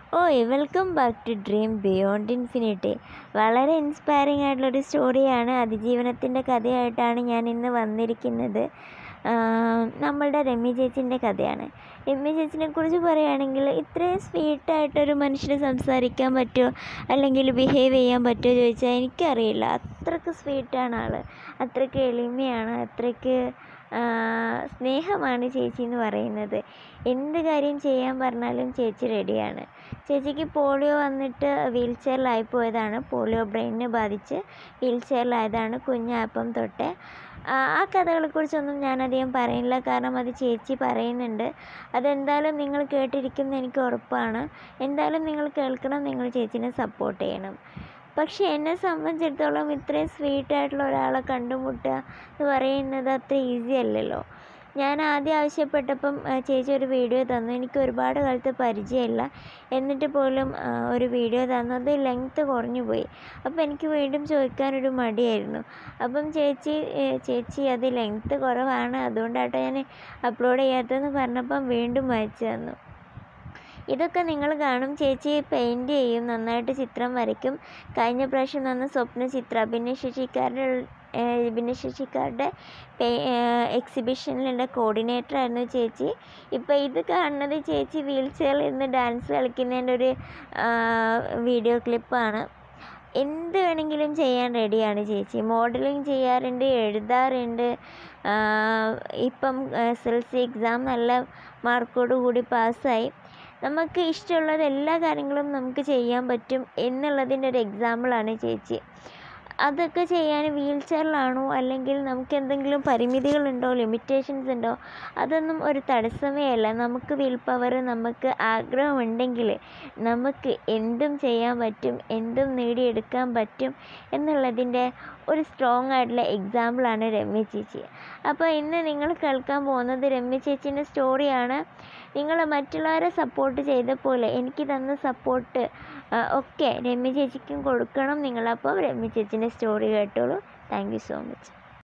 ഓയ് welcome back to dream beyond infinity വളരെ inspiring ആയിട്ടുള്ളൊരു സ്റ്റോറിയാണ് അതിജീവനത്തിൻ്റെ കഥയായിട്ടാണ് ഞാൻ ഇന്ന് വന്നിരിക്കുന്നത് ആഹ് നമ്മളുടെ രമ്യ ചേച്ചിൻ്റെ കഥയാണ് രമ്യ ചേച്ചിനെ കുറിച്ച് പറയുകയാണെങ്കിൽ ഇത്രയും സ്വീറ്റായിട്ടൊരു മനുഷ്യന് സംസാരിക്കാൻ പറ്റുമോ അല്ലെങ്കിൽ ബിഹേവ് ചെയ്യാൻ പറ്റുമോ ചോദിച്ചാൽ എനിക്കറിയില്ല അത്രയ്ക്ക് സ്വീറ്റാണ് ആൾ അത്രയ്ക്ക് എളിമയാണ് അത്രയ്ക്ക് ആഹ് സ്നേഹമാണ് ചേച്ചി എന്ന് പറയുന്നത് എന്ത് കാര്യം ചെയ്യാൻ പറഞ്ഞാലും ചേച്ചി റെഡിയാണ് ചേച്ചിക്ക് പോളിയോ വന്നിട്ട് വീൽ ചെയറിലായി പോയതാണ് പോളിയോ ബ്രെയിനിനെ ബാധിച്ച് വീൽ ചെയറിലായതാണ് കുഞ്ഞാപ്പം തൊട്ടേ ആ ആ കഥകളെക്കുറിച്ചൊന്നും ഞാനധികം പറയുന്നില്ല കാരണം അത് ചേച്ചി പറയുന്നുണ്ട് അതെന്തായാലും നിങ്ങൾ കേട്ടിരിക്കുമെന്ന് എനിക്ക് ഉറപ്പാണ് എന്തായാലും നിങ്ങൾ കേൾക്കണം നിങ്ങൾ ചേച്ചീനെ സപ്പോർട്ട് ചെയ്യണം പക്ഷേ എന്നെ സംബന്ധിച്ചിടത്തോളം ഇത്രയും സ്വീറ്റായിട്ടുള്ള ഒരാളെ കണ്ടുമുട്ടുക എന്ന് പറയുന്നത് അത്ര ഈസി അല്ലല്ലോ ഞാൻ ആദ്യം ആവശ്യപ്പെട്ടപ്പം ആ, ചേച്ചി ഒരു വീഡിയോ തന്നു എനിക്ക് ഒരുപാട് കാലത്ത് പരിചയമില്ല എന്നിട്ട് പോലും ആ, ഒരു വീഡിയോ തന്നു അത് ലെങ്ത്ത് കുറഞ്ഞു പോയി അപ്പോൾ എനിക്ക് വീണ്ടും ചോദിക്കാനൊരു മടിയായിരുന്നു അപ്പം ചേച്ചി ഏ, ചേച്ചി അത് ലെങ്ത്ത് കുറവാണ് അതുകൊണ്ടാട്ടോ ഞാൻ അപ്ലോഡ് ചെയ്യാത്തതെന്ന് പറഞ്ഞപ്പം വീണ്ടും അയച്ചു തന്നു ഇതൊക്കെ നിങ്ങൾ കാണും ചേച്ചി പെയിൻറ് ചെയ്യും നന്നായിട്ട് ചിത്രം വരയ്ക്കും കഴിഞ്ഞ പ്രാവശ്യം തന്ന സ്വപ്ന ചിത്ര ഭിന്നശേഷിക്കാരുടെ ഏഹ് ഭിന്നശേഷിക്കാരുടെ എക്സിബിഷനിലുള്ള കോർഡിനേറ്റർ ആയിരുന്നു ചേച്ചി ഇപ്പോൾ ഇത് കാണുന്നത് ചേച്ചി വീൽ ചെയറിൽ ഇരുന്ന് ഡാൻസ് കളിക്കുന്നതിൻ്റെ ഒരു വീഡിയോ ക്ലിപ്പാണ് എന്ത് വേണമെങ്കിലും ചെയ്യാൻ റെഡിയാണ് ചേച്ചി മോഡലിംഗ് ചെയ്യാറുണ്ട് എഴുതാറുണ്ട് ആഹ് ഇപ്പം എസ് എൽ സി എക്സാം നല്ല മാർക്കോട് കൂടി പാസ്സായി നമുക്ക് ഇഷ്ടമുള്ളത് എല്ലാ കാര്യങ്ങളും നമുക്ക് ചെയ്യാൻ പറ്റും എന്നുള്ളതിൻ്റെ ഒരു എക്സാമ്പിളാണ് ചേച്ചി അതൊക്കെ ചെയ്യാൻ വീൽ ചെയറിലാണോ അല്ലെങ്കിൽ നമുക്ക് എന്തെങ്കിലും പരിമിതികളുണ്ടോ ലിമിറ്റേഷൻസ് ഉണ്ടോ അതൊന്നും ഒരു തടസ്സമേ അല്ല നമുക്ക് വിൽ പവർ നമുക്ക് ആഗ്രഹമുണ്ടെങ്കിൽ നമുക്ക് എന്തും ചെയ്യാൻ പറ്റും എന്തും നേടിയെടുക്കാൻ പറ്റും എന്നുള്ളതിൻ്റെ ഒരു സ്ട്രോങ് ആയിട്ടുള്ള എക്സാമ്പിളാണ് രമ്യ ചേച്ചി അപ്പോൾ ഇന്ന് നിങ്ങൾ കേൾക്കാൻ പോകുന്നത് രമ്യ ചേച്ചീൻ്റെ സ്റ്റോറിയാണ് നിങ്ങൾ മറ്റുള്ളവരെ സപ്പോർട്ട് ചെയ്ത പോലെ എനിക്ക് തന്ന സപ്പോർട്ട് ഒക്കെ രമ്യ ചേച്ചിക്കും കൊടുക്കണം നിങ്ങളപ്പോൾ രമ്യ ചേച്ചീൻ്റെ സ്റ്റോറി കേട്ടോളൂ താങ്ക് യു സോ മച്ച്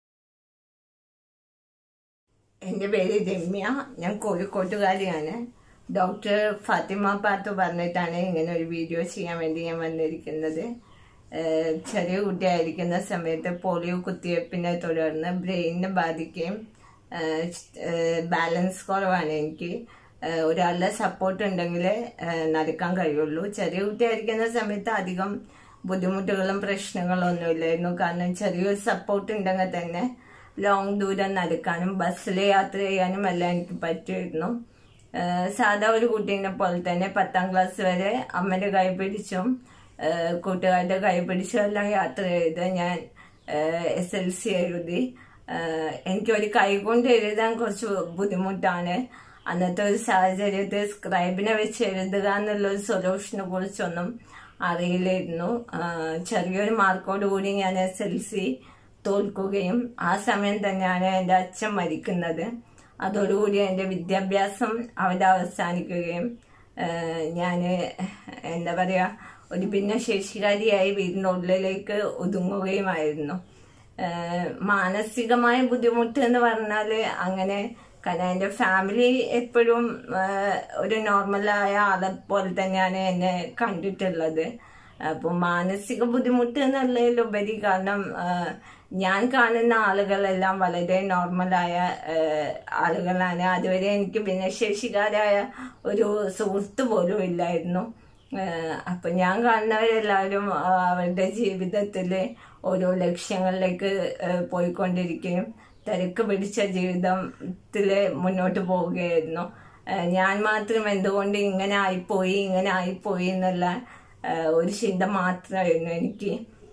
എൻ്റെ പേര് രമ്യ ഞാൻ കോഴിക്കോട്ടുകാരിയാണ് ഡോക്ടർ ഫാത്തിമ പാത്തു പറഞ്ഞിട്ടാണ് ഇങ്ങനെ ഒരു വീഡിയോ ചെയ്യാൻ വേണ്ടി ഞാൻ വന്നിരിക്കുന്നത് ഏഹ് ചെറിയ കുട്ടിയായിരിക്കുന്ന സമയത്ത് പോളിയോ കുത്തിവയ്പ്പിനെ തുടർന്ന് ബ്രെയിനിനെ ബാധിക്കുകയും ഏഹ് ഏഹ് ബാലൻസ് കുറവാണ് എനിക്ക് ഏഹ് ഒരാളുടെ സപ്പോർട്ട് ഉണ്ടെങ്കിൽ നടക്കാൻ കഴിയുള്ളൂ ചെറിയ കുട്ടിയായിരിക്കുന്ന സമയത്ത് അധികം ബുദ്ധിമുട്ടുകളും പ്രശ്നങ്ങളും ഒന്നുമില്ലായിരുന്നു കാരണം ചെറിയൊരു സപ്പോർട്ട് ഉണ്ടെങ്കിൽ തന്നെ ലോങ് ദൂരം നടക്കാനും ബസ്സിൽ യാത്ര ചെയ്യാനും എല്ലാം എനിക്ക് പറ്റുമായിരുന്നു ഏഹ് സാധാ ഒരു കുട്ടീനെ പോലെ തന്നെ പത്താം ക്ലാസ് വരെ അമ്മയുടെ കൈ പിടിച്ചും ഏഹ് കൂട്ടുകാരുടെ കൈ പിടിച്ചും എല്ലാം യാത്ര ചെയ്ത് ഞാൻ എസ് എൽ സി എഴുതി ഏഹ് എനിക്കൊരു കൈ കൊണ്ട് എഴുതാൻ കുറച്ച് ബുദ്ധിമുട്ടാണ് അന്നത്തെ ഒരു സാഹചര്യത്തിൽ സ്ക്രൈബിനെ വെച്ച് എഴുതുക എന്നുള്ള ഒരു സൊല്യൂഷനെ കുറിച്ചൊന്നും അറിയില്ലായിരുന്നു ആഹ് ചെറിയൊരു മാർക്കോട് കൂടി ഞാൻ എസ് എൽ സി തോൽക്കുകയും ആ സമയം തന്നെയാണ് എൻ്റെ അച്ഛൻ മരിക്കുന്നത് അതോടുകൂടി എൻ്റെ വിദ്യാഭ്യാസം അവിടെ അവസാനിക്കുകയും ഞാൻ എന്താ പറയുക ഒരു ഭിന്നശേഷിക്കാരിയായി വീടിനുള്ളിലേക്ക് ഒതുങ്ങുകയുമായിരുന്നു ഏഹ് മാനസികമായ ബുദ്ധിമുട്ട് എന്ന് പറഞ്ഞാൽ അങ്ങനെ കാരണം എൻ്റെ ഫാമിലി എപ്പോഴും ഏഹ് ഒരു നോർമലായ ആളെ പോലെ തന്നെയാണ് എന്നെ കണ്ടിട്ടുള്ളത് അപ്പോൾ മാനസിക ബുദ്ധിമുട്ട് എന്നുള്ളതിലുപരി കാരണം ഏഹ് ഞാൻ കാണുന്ന ആളുകളെല്ലാം വളരെ നോർമലായ ഏഹ് ആളുകളാണ് അതുവരെ എനിക്ക് ഭിന്നശേഷിക്കാരായ ഒരു സുഹൃത്ത് പോലും ഇല്ലായിരുന്നു ഏഹ് അപ്പൊ ഞാൻ കാണുന്നവരെല്ലാവരും ആ, അവരുടെ ജീവിതത്തില് ഓരോ ലക്ഷ്യങ്ങളിലേക്ക് ഏഹ് പോയിക്കൊണ്ടിരിക്കുകയും തിരക്ക് പിടിച്ച ജീവിതത്തില് മുന്നോട്ട് പോവുകയായിരുന്നു ഏഹ് ഞാൻ മാത്രം എന്തുകൊണ്ട് ഇങ്ങനെ ആയിപ്പോയി ഇങ്ങനെ ആയിപ്പോയി എന്നുള്ള ഏഹ് ഒരു ചിന്ത മാത്രമായിരുന്നു എനിക്ക്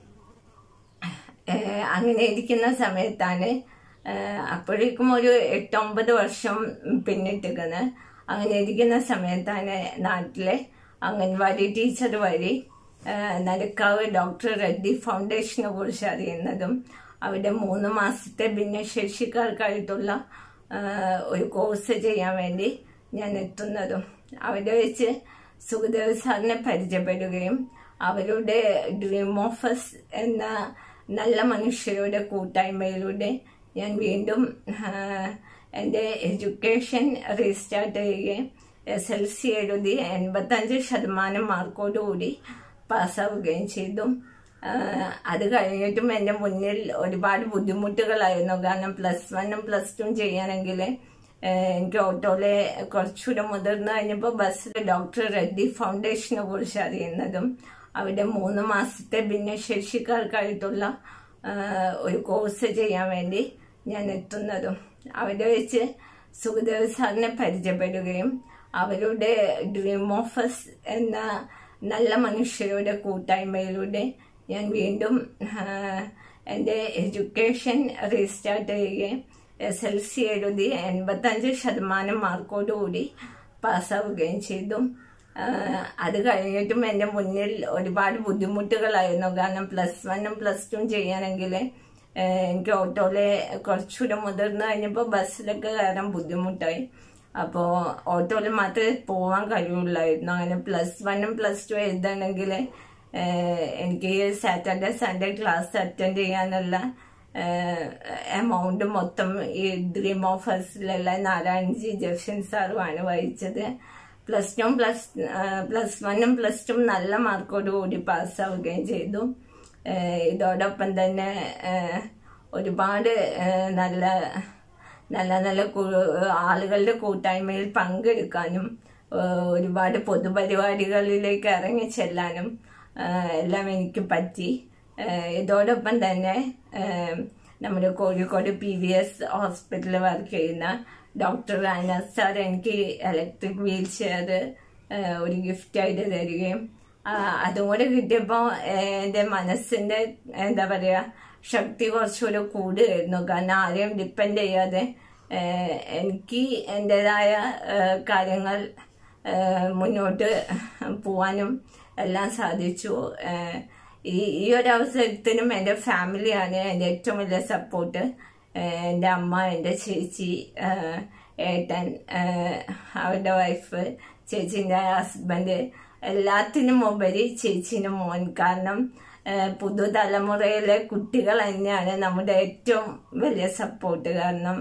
ഏഹ് അങ്ങനെ ഇരിക്കുന്ന സമയത്താണ് ഏഹ് അപ്പോഴേക്കും ഒരു എട്ടൊമ്പത് വർഷം പിന്നിട്ടിരിക്കുന്നത് അങ്ങനെ ഇരിക്കുന്ന സമയത്താണ് നാട്ടിലെ അംഗൻവാടി ടീച്ചർ വഴി ഏഹ് നടക്കാവ് ഡോക്ടർ റെഡ്ഡി ഫൗണ്ടേഷനെ കുറിച്ച് അറിയുന്നതും അവിടെ മൂന്ന് മാസത്തെ ഭിന്നശേഷിക്കാർക്കായിട്ടുള്ള ഏഹ് ഒരു കോഴ്സ് ചെയ്യാൻ വേണ്ടി ഞാൻ എത്തുന്നതും അവിടെ വെച്ച് സുഖദേവ് സാറിനെ പരിചയപ്പെടുകയും അവരുടെ ഡ്രീം ഓഫേഴ്സ് എന്ന നല്ല മനുഷ്യരുടെ കൂട്ടായ്മയിലൂടെ ഞാൻ വീണ്ടും ആഹ്, എൻ്റെ എഡ്യൂക്കേഷൻ റീസ്റ്റാർട്ട് ചെയ്യുകയും എസ് എൽ സി എഴുതി എൺപത്തഞ്ച് ശതമാനം മാർക്കോടുകൂടി പാസ്സാവുകയും ചെയ്തു ആഹ് അത് കഴിഞ്ഞിട്ടും എൻ്റെ മുന്നിൽ ഒരുപാട് ബുദ്ധിമുട്ടുകളായിരുന്നു കാരണം പ്ലസ് വണ്ണും പ്ലസ് ടു ചെയ്യണമെങ്കിൽ എനിക്ക് ഓട്ടോയിലെ കുറച്ചുകൂടെ മുതിർന്നു കഴിഞ്ഞപ്പോൾ ബസ്സിൽ ഡോക്ടർ റെഡ്ഡി ഫൗണ്ടേഷനെ കുറിച്ച് അറിയുന്നതും അവിടെ മൂന്ന് മാസത്തെ ഭിന്നശേഷിക്കാർക്കായിട്ടുള്ള ആഹ് ഒരു കോഴ്സ് ചെയ്യാൻ വേണ്ടി ഞാൻ എത്തുന്നതും അവിടെ വെച്ച് സുഖദേവ് സാറിനെ പരിചയപ്പെടുകയും അവരുടെ ഡ്രീം ഓഫേഴ്സ് എന്ന നല്ല മനുഷ്യരുടെ കൂട്ടായ്മയിലൂടെ ഞാൻ വീണ്ടും ആഹ്, എൻ്റെ എഡ്യൂക്കേഷൻ റീസ്റ്റാർട്ട് ചെയ്യുകയും എസ് എൽ സി എഴുതി എൺപത്തഞ്ച് ശതമാനം മാർക്കോടുകൂടി പാസ്സാവുകയും ചെയ്തു ആഹ്, അത് കഴിഞ്ഞിട്ടും എൻ്റെ മുന്നിൽ ഒരുപാട് ബുദ്ധിമുട്ടുകളായിരുന്നു കാരണം പ്ലസ് വണ്ണും പ്ലസ് ടു ചെയ്യണമെങ്കിൽ എനിക്ക് ഓട്ടോയിലെ കുറച്ചുകൂടെ മുതിർന്നു കഴിഞ്ഞപ്പോൾ ബസ്സിലൊക്കെ കയറാൻ ബുദ്ധിമുട്ടായി അപ്പോൾ ഓട്ടോയിൽ മാത്രമേ പോകാൻ കഴിയുള്ളായിരുന്നു അങ്ങനെ പ്ലസ് വണ്ണും പ്ലസ് ടു എഴുതണമെങ്കിൽ എനിക്ക് സാറ്റർഡേ സൺഡേ ക്ലാസ് അറ്റൻഡ് ചെയ്യാനുള്ള എമൗണ്ട് മൊത്തം ഈ ഡ്രീം ഓഫേഴ്സിലുള്ള നാരായൺജി ജംഗ്ഷൻ സാറുമാണ് വഹിച്ചത് പ്ലസ് ടു പ്ലസ് പ്ലസ് വണ്ണും പ്ലസ് ടു നല്ല മാർക്കോട് കൂടി പാസ്സാവുകയും ചെയ്തു ഏഹ് ഇതോടൊപ്പം തന്നെ ഏഹ് ഒരുപാട് ഏഹ് നല്ല നല്ല നല്ല കു- ആളുകളുടെ കൂട്ടായ്മയിൽ പങ്കെടുക്കാനും ഏഹ് ഒരുപാട് പൊതുപരിപാടികളിലേക്ക് ഇറങ്ങി ചെല്ലാനും ഏഹ് എല്ലാം എനിക്ക് പറ്റി ഏഹ് ഇതോടൊപ്പം തന്നെ ഏഹ് നമ്മുടെ കോഴിക്കോട് പി വി എസ് ഹോസ്പിറ്റലിൽ വർക്ക് ചെയ്യുന്ന ഡോക്ടർ അനസ് സാർ എനിക്ക് ഇലക്ട്രിക് വീൽ ചെയർ ഒരു ഗിഫ്റ്റായിട്ട് തരികയും ആ, അതും കൂടെ കിട്ടിയപ്പോൾ എൻ്റെ മനസ്സിൻ്റെ എന്താ പറയുക ശക്തി കുറച്ചുകൂടെ കൂടുകയായിരുന്നു കാരണം ആരെയും ഡിപ്പെൻഡ് ചെയ്യാതെ ഏഹ്, എനിക്ക് എൻ്റെതായ ഏഹ്, കാര്യങ്ങൾ ഏഹ്, മുന്നോട്ട് പോവാനും എല്ലാം സാധിച്ചു ഏഹ്, ഈ ഈ ഒരു അവസരത്തിനും എൻ്റെ ഫാമിലിയാണ് എൻ്റെ ഏറ്റവും വലിയ സപ്പോർട്ട് എൻ്റെ അമ്മ എൻ്റെ ചേച്ചി ഏഹ്, ഏട്ടൻ ഏഹ്, അവരുടെ വൈഫ് ചേച്ചീൻ്റെ ഹസ്ബൻഡ് എല്ലാത്തിനും ഉപരി ചേച്ചീൻ്റെ മോൻ കാരണം ഏഹ്, പുതുതലമുറയിലെ കുട്ടികൾ തന്നെയാണ് നമ്മുടെ ഏറ്റവും വലിയ സപ്പോർട്ട് കാരണം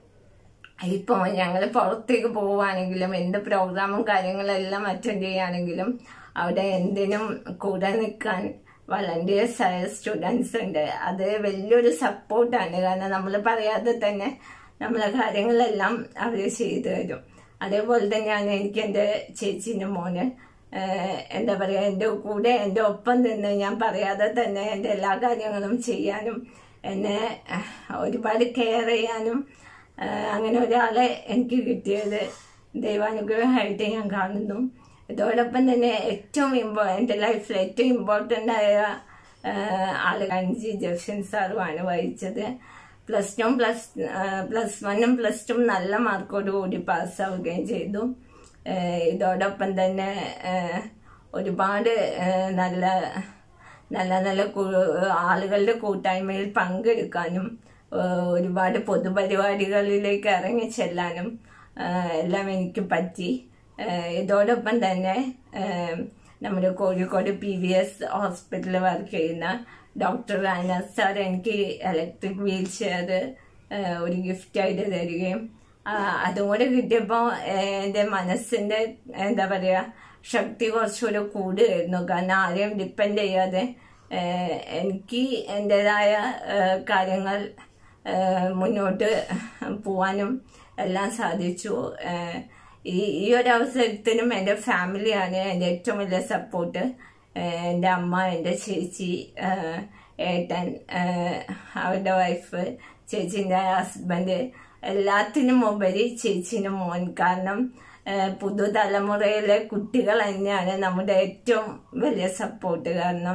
ഇപ്പോൾ ഞങ്ങൾ പുറത്തേക്ക് പോവുകയാണെങ്കിലും എന്ത് പ്രോഗ്രാമും കാര്യങ്ങളെല്ലാം അറ്റൻഡ് ചെയ്യുകയാണെങ്കിലും അവിടെ എന്തിനും കൂടെ നിൽക്കാൻ വളണ്ടിയേഴ്സ് ആയ സ്റ്റുഡൻസ് ഉണ്ട് അത് വലിയൊരു സപ്പോർട്ടാണ് കാരണം നമ്മൾ പറയാതെ തന്നെ നമ്മളെ കാര്യങ്ങളെല്ലാം അവർ ചെയ്തു തരും അതേപോലെ തന്നെയാണ് എനിക്ക് എൻ്റെ ചേച്ചീൻ്റെ മോന് ഏഹ് എന്താ പറയുക എൻ്റെ കൂടെ എൻ്റെ ഒപ്പം നിന്ന് ഞാൻ പറയാതെ തന്നെ എൻ്റെ എല്ലാ കാര്യങ്ങളും ചെയ്യാനും എന്നെ ഏഹ്, ഒരുപാട് കെയർ ചെയ്യാനും ഏഹ്, അങ്ങനെ ഒരാളെ എനിക്ക് കിട്ടിയത് ദൈവാനുഗ്രഹമായിട്ട് ഞാൻ കാണുന്നു ഇതോടൊപ്പം തന്നെ ഏറ്റവും ഇമ്പോ എൻ്റെ ലൈഫിൽ ഏറ്റവും ഇമ്പോർട്ടൻ്റ് ആയ ഏഹ്, ആള് അഞ്ചി ജംഗ്ഷൻ സാറുമാണ് വഹിച്ചത് പ്ലസ് ടു പ്ലസ് പ്ലസ് വണ്ണും പ്ലസ് ടു നല്ല മാർക്കോട് കൂടി പാസ്സാവുകയും ചെയ്തു ഏഹ് ഇതോടൊപ്പം തന്നെ ഏഹ് ഒരുപാട് ഏഹ് നല്ല നല്ല നല്ല കു- ആളുകളുടെ കൂട്ടായ്മയിൽ പങ്കെടുക്കാനും ഏഹ് ഒരുപാട് പൊതുപരിപാടികളിലേക്ക് ഇറങ്ങി ചെല്ലാനും ഏഹ് എല്ലാം എനിക്ക് പറ്റി ഏഹ് ഇതോടൊപ്പം തന്നെ ഏഹ് നമ്മുടെ കോഴിക്കോട് പി വി എസ് ഹോസ്പിറ്റലിൽ വർക്ക് ചെയ്യുന്ന ഡോക്ടർ അനസ് സാർ എനിക്ക് ഇലക്ട്രിക് വീൽ ചെയർ ഒരു ഗിഫ്റ്റായിട്ട് തരികയും ആ, അതും കൂടെ കിട്ടിയപ്പോൾ എൻ്റെ മനസ്സിൻ്റെ എന്താ പറയുക ശക്തി കുറച്ചുകൂടെ കൂടുകയായിരുന്നു കാരണം ആരെയും ഡിപ്പെൻഡ് ചെയ്യാതെ ഏഹ്, എനിക്ക് എൻ്റെതായ ഏഹ്, കാര്യങ്ങൾ ഏഹ്, മുന്നോട്ട് പോവാനും എല്ലാം സാധിച്ചു ഏഹ്, ഈ ഈ ഒരു അവസരത്തിനും എൻ്റെ ഫാമിലിയാണ് എൻ്റെ ഏറ്റവും വലിയ സപ്പോർട്ട് എൻ്റെ അമ്മ എൻ്റെ ചേച്ചി ഏഹ്, ഏട്ടൻ ഏഹ്, അവരുടെ വൈഫ് ചേച്ചീൻ്റെ ഹസ്ബൻഡ് എല്ലാത്തിനും ഉപരി ചേച്ചീൻ്റെ മോൻ കാരണം ഏഹ്, പുതുതലമുറയിലെ കുട്ടികൾ തന്നെയാണ് നമ്മുടെ ഏറ്റവും വലിയ സപ്പോർട്ട് കാരണം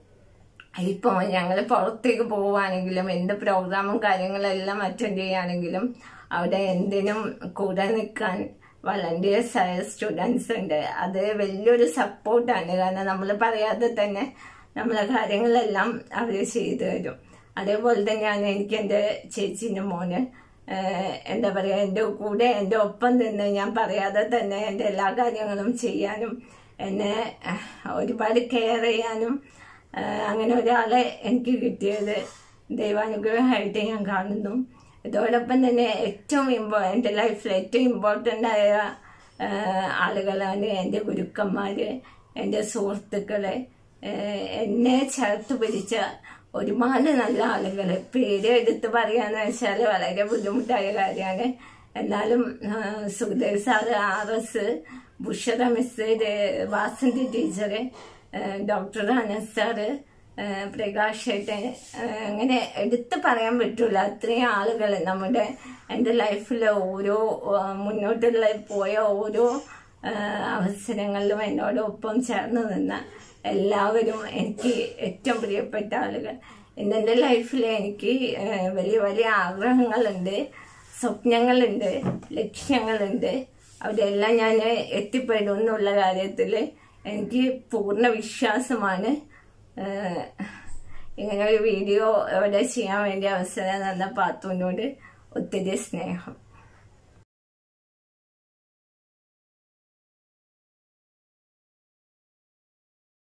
ഇപ്പോൾ ഞങ്ങൾ പുറത്തേക്ക് പോവുകയാണെങ്കിലും എന്ത് പ്രോഗ്രാമും കാര്യങ്ങളെല്ലാം അറ്റൻഡ് ചെയ്യുകയാണെങ്കിലും അവിടെ എന്തിനും കൂടെ നിൽക്കാൻ വളണ്ടിയേഴ്സ് ആയ സ്റ്റുഡൻസ് ഉണ്ട് അത് വലിയൊരു സപ്പോർട്ടാണ് കാരണം നമ്മൾ പറയാതെ തന്നെ നമ്മളെ കാര്യങ്ങളെല്ലാം അവർ ചെയ്തു തരും അതേപോലെ തന്നെയാണ് എനിക്ക് എൻ്റെ ചേച്ചീൻ്റെ മോന് ഏഹ് എന്താ പറയുക എൻ്റെ കൂടെ എൻ്റെ ഒപ്പം നിന്ന് ഞാൻ പറയാതെ തന്നെ എൻ്റെ എല്ലാ കാര്യങ്ങളും ചെയ്യാനും എന്നെ ഏഹ്, ഒരുപാട് കെയർ ചെയ്യാനും ഏഹ്, അങ്ങനെ ഒരാളെ എനിക്ക് കിട്ടിയത് ദൈവാനുഗ്രഹമായിട്ട് ഞാൻ കാണുന്നു ഇതോടൊപ്പം തന്നെ ഏറ്റവും ഇമ്പോ എൻ്റെ ലൈഫിൽ ഏറ്റവും ഇമ്പോർട്ടൻ്റ് ആയ ഏഹ് ആളുകളാണ് എൻ്റെ ഗുരുക്കന്മാര് എൻ്റെ സുഹൃത്തുക്കള് ഏഹ് എന്നെ ചേർത്ത് പിടിച്ച ഒരുപാട് നല്ല ആളുകൾ പേര് എടുത്ത് പറയാന്ന് വെച്ചാൽ വളരെ ബുദ്ധിമുട്ടായ കാര്യമാണ് എന്നാലും ഏഹ് Sukhdev sir R S Bushra miss Vasanthi teacher ഏഹ് ഡോക്ടർ അനസ് സാറ് ഏഹ് പ്രകാശ് ഏട്ടൻ ഏഹ് അങ്ങനെ എടുത്ത് പറയാൻ പറ്റൂല അത്രയും ആളുകൾ നമ്മുടെ എൻ്റെ ലൈഫിലെ ഓരോ ഏഹ് മുന്നോട്ടുള്ള പോയ ഓരോ ഏഹ് അവസരങ്ങളിലും എന്നോടൊപ്പം ചേർന്ന് നിന്ന എല്ലാവരും എനിക്ക് ഏറ്റവും പ്രിയപ്പെട്ട ആളുകൾ ഇന്ന് എൻ്റെ ലൈഫിൽ എനിക്ക് ഏഹ് വലിയ വലിയ ആഗ്രഹങ്ങളുണ്ട് സ്വപ്നങ്ങളുണ്ട് ലക്ഷ്യങ്ങളുണ്ട് അവിടെയെല്ലാം ഞാൻ എത്തിപ്പെടും എന്നുള്ള കാര്യത്തിൽ എനിക്ക് പൂർണ്ണ വിശ്വാസമാണ് ഏഹ് ഇങ്ങനെ ഒരു വീഡിയോ ഇവിടെ ചെയ്യാൻ വേണ്ടി അവസരം തന്ന പാത്തുവിനോട് ഒത്തിരി സ്നേഹം